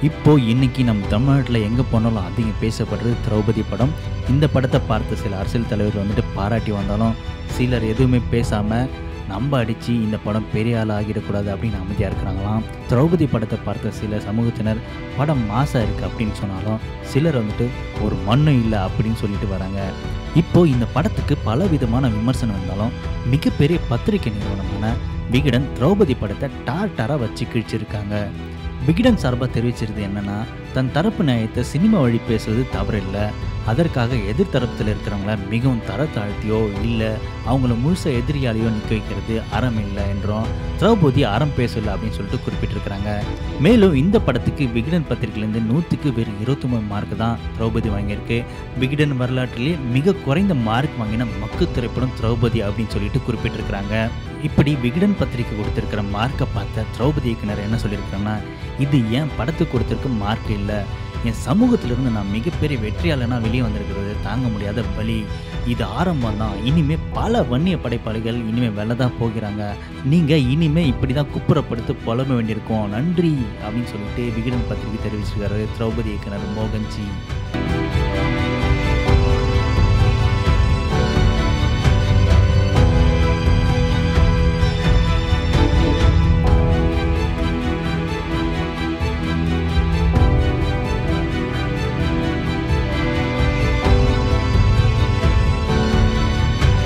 இப்போ இன்னைக்கு நம்ம தமிழ்நாட்டில் எங்கே போனாலும் அதிகம் பேசப்படுறது திரௌபதி படம் இந்த படத்தை பார்த்த சில அரசியல் தலைவர்கள் வந்துட்டு பாராட்டி வந்தாலும் சிலர் எதுவுமே பேசாமல் நம்ம அடித்து இந்த படம் பெரிய ஆள் ஆகிடக்கூடாது அப்படின்னு அமைதியாக இருக்கிறாங்களாம் திரௌபதி படத்தை பார்த்த சில சமூகத்தினர் படம் மாசாக இருக்குது அப்படின்னு சொன்னாலும் சிலர் வந்துட்டு ஒரு மண்ணும் இல்லை அப்படின்னு சொல்லிட்டு வராங்க இப்போ இந்த படத்துக்கு பல விதமான விமர்சனம் வந்தாலும் மிகப்பெரிய பத்திரிகை நிறுவனமான விகடன் திரௌபதி படத்தை டார் டாராக வச்சு கிழிச்சிருக்காங்க விகடன் சார்பாக தெரிவிச்சிருது என்னன்னா தன் தரப்பு நியாயத்தை சினிமா வழி பேசுவது தவறில்லை அதற்காக எதிர்த்தரப்பில் இருக்கிறவங்கள மிகவும் தர தாழ்த்தியோ இல்லை அவங்கள முழுச எதிரியாலேயோ நிற்க வைக்கிறது அறம் இல்லை என்றும் திரௌபதி அறம் பேசல அப்படின்னு சொல்லிட்டு குறிப்பிட்டிருக்கிறாங்க மேலும் இந்த படத்துக்கு விகடன் பத்திரிகையிலேருந்து நூற்றுக்கு வெறும் இருபத்தி மூணு மார்க் தான் திரௌபதி வாங்கியிருக்கு விகடன் வரலாற்றிலே மிக குறைந்த மார்க் வாங்கின மக்கு திரைப்படம் திரௌபதி அப்படின்னு சொல்லிட்டு குறிப்பிட்டிருக்கிறாங்க இப்படி விகடன் பத்திரிகை கொடுத்துருக்கிற மார்க்கை பார்த்த திரௌபதி இயக்குனர் என்ன சொல்லியிருக்காங்கன்னா இது ஏன் படத்துக்கு கொடுத்துருக்க மார்க் இல்லை என் சமூகத்திலிருந்து நான் மிகப்பெரிய வெற்றியாளனாக வெளியே வந்திருக்கிறது தாங்க முடியாத பலி இது ஆரம்பம் தான் இனிமே பல வன்னிய படைப்பாளிகள் இனிமே வெளில தான் போகிறாங்க நீங்கள் இனிமே இப்படி தான் குப்புறப்படுத்து புலம்ப வேண்டியிருக்கோம் நன்றி அப்படின்னு சொல்லிட்டு விகடன் பத்திரிகை தெரிவிச்சிருக்காரு திரௌபதி இயக்குனர் மோகன்ஜி